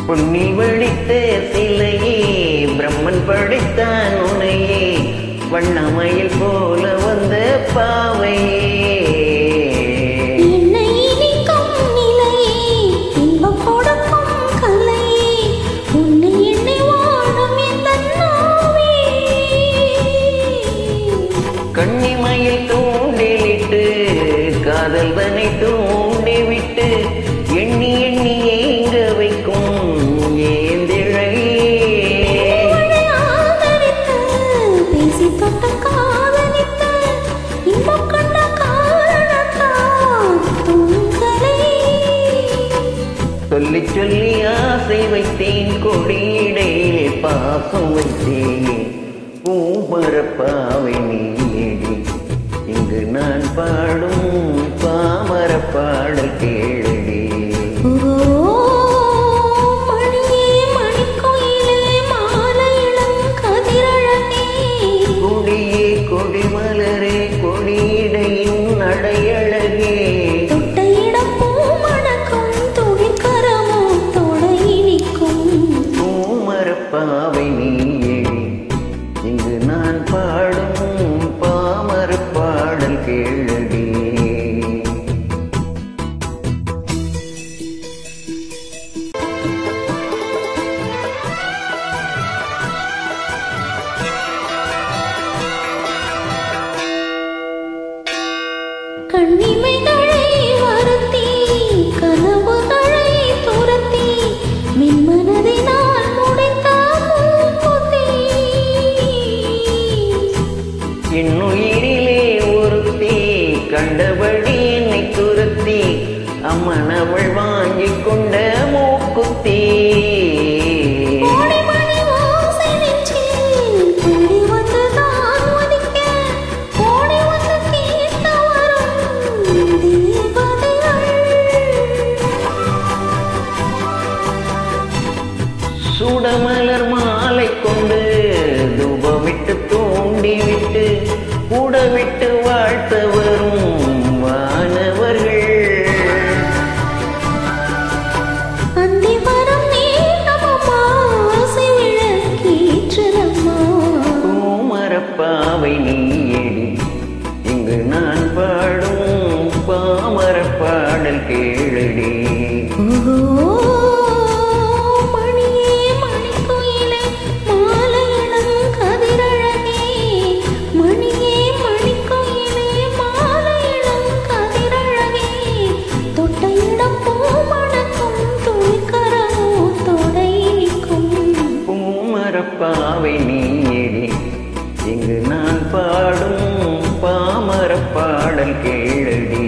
பொன்னி வடித்த சிலையே பிரம்மன் படைத்தான் உனையே வண்ணமயில் போல வந்த பாவையே என்னை இனிக்கும் நிலையே இன்பம் கொடுக்கும் கலையே உன்னை எண்ணி வாழும் இந்த நாவே கண்ணிமையில் தூண்டிலிட்டு காதல் தன்னை தூண்டிவிட்டு எண்ணி எண்ணி ஏங்க வைக்கும் ஏந்திழையே மழை ஆதரித்து பேசி தொட்ட காதலித்த இன்பம் கண்ட காரணத்தால் தூங்கலே சொல்லி சொல்லி ஆசை வைத்தேன் கொடியிடையே பாசம் வைத்தேன் பூமரப்பாவை நீடி இங்கு நான் பாடும் பாமர பாடல் கேளடி ஓ மணியே மணிக்குயிலே மாலை இளம் கதிரழகே கொடியே கொடிமலரே கொடியிடையின் நடையழகே தொட்ட இடம் பூ மணக்கும் துணிக்கரமோ தொடை இனிக்கும் பூமரப்பாவை நீடி இங்கு நான் பாடும் பாமர பாடல் கேளடி கண்ணிமைகளை வருத்தி கனவுகளை துரத்தி மின்மனதினால் முடித்த பூங்குத்தி என்னுயிரிலே ஒருத்தி கண்டபடி என்னை துரத்தி அம்மனவள் வாங்கிக் கொண்ட மூக்குத்தி கோடி மணி ஓசை நெஞ்சில் கூடி வந்து தான் ஒலிக்க, கோடி வந்து கேட்க வரும் தேவதைகள். சுடமலர் மாலை கொண்டு தூபமிட்டு தூண்டிவிட்டு கூடவிட்டு வாழ்த்த வரும் வானவர்கள் அந்தி வரும் நேரமம்மா, ஆசை விளக்கேற்றுதம்மா. பூமரப்பாவை நீயடி இங்கு நான் பாடும் பாமர பாடல் கேளடி ஓ, மணியே மணிக்குயிலே, மாலை இளம் கதிரழகே. மணியே மணிக்குயிலே, மாலை இளம் கதிரழகே. தொட்ட இடம் பூ மணக்கும், துணிக்கரமோ தொடை இனிக்கும். பூமரப்பாவை நீயடி இங்கு நான் பாடும் பாமர பாடல் கேளடி